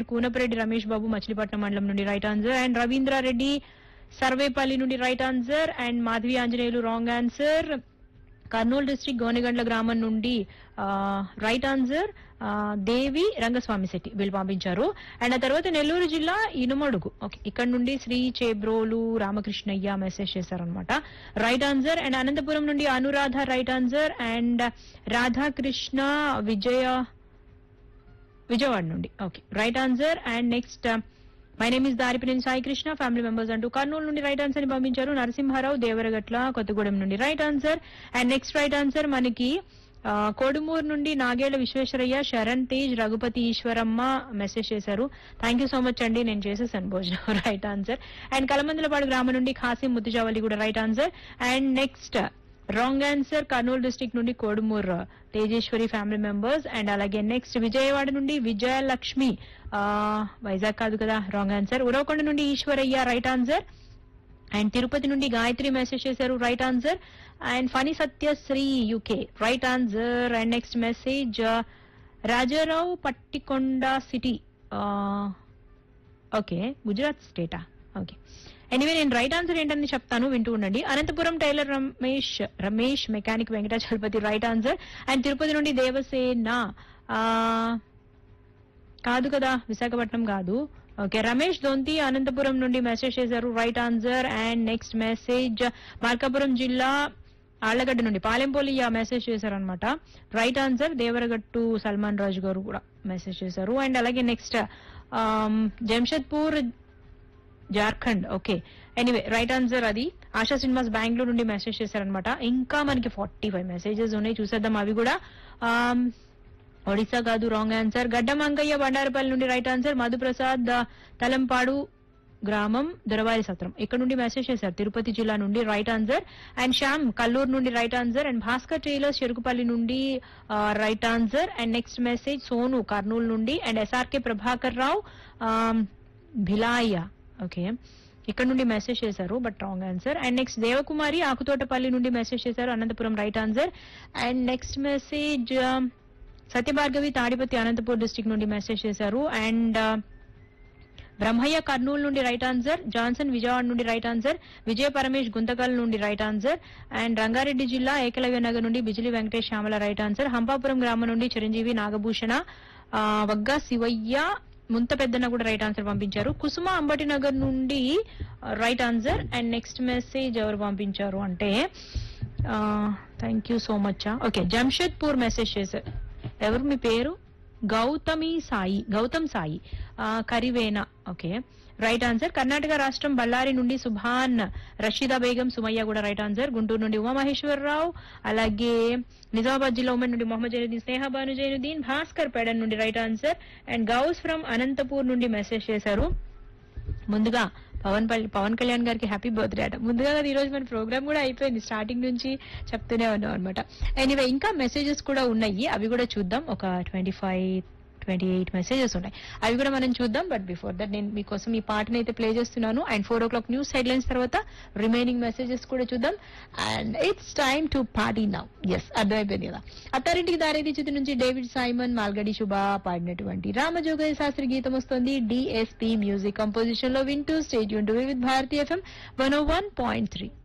కూనపరెడ్డి రమేష్ బాబు మచిలీపట్నం మండలం నుండి right answer and Ravindra Reddy Sarvepalli నుండి right answer and Madhavi Anjaneyulu wrong answer Kurnool district Gonegandla గ్రామం నుండి రైట్ ఆన్సర్ దేవి రంగస్వామి శెట్టి వీళ్ళు పంపించారు అండ్ ఆ తర్వాత నెల్లూరు జిల్లా ఇనుమడుగు ఓకే ఇక్కడ నుండి శ్రీ చేబ్రోలు రామకృష్ణయ్య మెసేజ్ చేశారనమాట రైట్ ఆన్సర్ అండ్ అనంతపురం నుండి Anuradha right answer and Radhakrishna Vijaya Vijayawada నుండి okay right answer and next my name is Daripineni Sai Krishna family members అంటూ కర్నూలు నుండి రైట్ ఆన్సర్ ని పంపించారు నరసింహారావు దేవరగట్ల కొత్తగూడెం నుండి right answer and next right answer మనకి ఆ, కోడుమూరు నుండి నాగేళ్ల విశ్వేశ్వరయ్య శరణ్ తేజ్ రఘుపతి ఈశ్వరమ్మ మెసేజ్ చేశారు థ్యాంక్ యూ సో మచ్ అండి నేను చేసేసాను భోజనం రైట్ ఆన్సర్ అండ్ కలమందలపాడు గ్రామం నుండి ఖాసిం ముద్దుజావలి కూడా right answer and next wrong answer Kurnool district నుండి Kodumur Tejeswari family members and అలాగే నెక్స్ట్ విజయవాడ నుండి విజయలక్ష్మి ఆ, వైజాగ్ కాదు కదా రాంగ్ ఆన్సర్ ఉరవకొండ నుండి Eswaraiah right answer and Tirupati నుండి గాయత్రి మెసేజ్ చేశారు right answer and Phani Satyasri UK right answer and next message Raja Rao Pattikonda city okay Gujarat స్టేటా ఓకే ఎనీవే నేను రైట్ ఆన్సర్ ఏంటని చెప్తాను వింటూ ఉండండి Anantapuram tailor Ramesh Ramesh mechanic Venkatachalapathi right answer and Tirupati నుండి దేవసేన ఆ, కాదు కదా విశాఖపట్నం కాదు ఓకే రమేష్ దొంతి అనంతపురం నుండి మెసేజ్ చేశారు right answer and next message Markapuram జిల్లా ఆళ్లగడ్డ నుండి పాలెంపోలి మెసేజ్ చేశారనమాట రైట్ ఆన్సర్ దేవరగట్టు సల్మాన్ రాజు గారు కూడా మెసేజ్ చేశారు అండ్ అలాగే next Jamshedpur Jharkhand okay anyway right answer అది ఆశా శ్రీనివాస్ బెంగళూరు నుండి మెసేజ్ చేశారనమాట ఇంకా మనకి ఫార్టీ ఫైవ్ మెసేజెస్ ఉన్నాయి చూసేద్దాం అవి కూడా ఆమ్, ఒడిశా కాదు రాంగ్ ఆన్సర్ గడ్డం అంకయ్య బండారపల్లి నుండి రైట్ ఆన్సర్ మధుప్రసాద్ ఆ, తలంపాడు గ్రామం దొరవారి సత్రం ఇక్కడ నుండి మెసేజ్ చేశారు తిరుపతి జిల్లా నుండి right answer and Shyam Kalluru నుండి right answer and Bhaskar tailor Cherukupalli నుండి right answer and next message Sonu Kurnool నుండి and SRK Prabhakar Rao um, Bhilai okay ఇక్కడ నుండి మెసేజ్ చేశారు but wrong answer and next Devakumari Akuthotapalli నుండి మెసేజ్ చేశారు Anantapuram right answer and next message Satyabhargavi Tadipatri Anantapur district నుండి మెసేజ్ చేశారు అండ్ బ్రహ్మయ్య కర్నూలు నుండి రైట్ ఆన్సర్ జాన్సన్ విజయవాడ నుండి రైట్ ఆన్సర్ విజయ పరమేష్ గుంతకల్ నుండి రైట్ ఆన్సర్ అండ్ రంగారెడ్డి జిల్లా ఏకలవ్య నగర్ నుండి బిజిలి వెంకటేష్ శ్యామల రైట్ ఆన్సర్ హంపాపురం గ్రామం నుండి చిరంజీవి నాగభూషణ ఆ, వగ్గా శివయ్య ముంత పెద్దన్న కూడా రైట్ ఆన్సర్ పంపించారు కుసుమ అంబటి నగర్ నుండి right answer and next message ఎవరు పంపించారు అంటే thank you so much okay Jamshedpur message చేశారు ఎవరు మీ పేరు గౌతమి సాయి గౌతమ్ సాయి ఆ, Kariveena okay right answer Karnataka రాష్ట్రం బళ్ళారి నుండి సుభాన్ రషీదా బేగం సుమయ్య కూడా రైట్ ఆన్సర్ గుంటూరు నుండి ఉమామహేశ్వరరావు అలాగే నిజామాబాద్ జిల్లా ఉమెన్ నుండి మొహమ్మద్ జైనుద్దీన్ స్నేహ బాను జైనుద్దీన్ భాస్కర్ పేడన్ నుండి right answer and Ghouse from Anantapur నుండి మెసేజ్ చేశారు ముందుగా పవన్ పల్- పవన్ కళ్యాణ్ గారికి హ్యాపీ బర్త్డే అట ముందుగా కదా ఈ రోజు మన ప్రోగ్రామ్ కూడా అయిపోయింది స్టార్టింగ్ నుంచి చెప్తూనే ఉన్నాం అనమాట ఎనీవే ఇంకా మెసేజెస్ కూడా ఉన్నాయి అవి కూడా చూద్దాం ఒక twenty five twenty eight messages ఉన్నాయి అవి కూడా మనం చూద్దాం బట్ బిఫోర్ దట్ నేను మీకోసం ఈ పాటని అయితే ప్లే చేస్తున్నాను and four o'clock news headlines తర్వాత రిమైనింగ్ మెసేజెస్ కూడా చూద్దాం and it's time to party now yes అర్థమైపోయింది కదా అత్తారింటికి దారేది చిత్రం నుంచి డేవిడ్ సైమన్ మాల్గడి శుభ పాడినటువంటి రామజోగయ్య శాస్త్రి గీతం వస్తుంది డిఎస్పి మ్యూజిక్ కంపోజిషన్ లో వింటూ స్టేట్ యూన్ to with Bharati FM one O one point three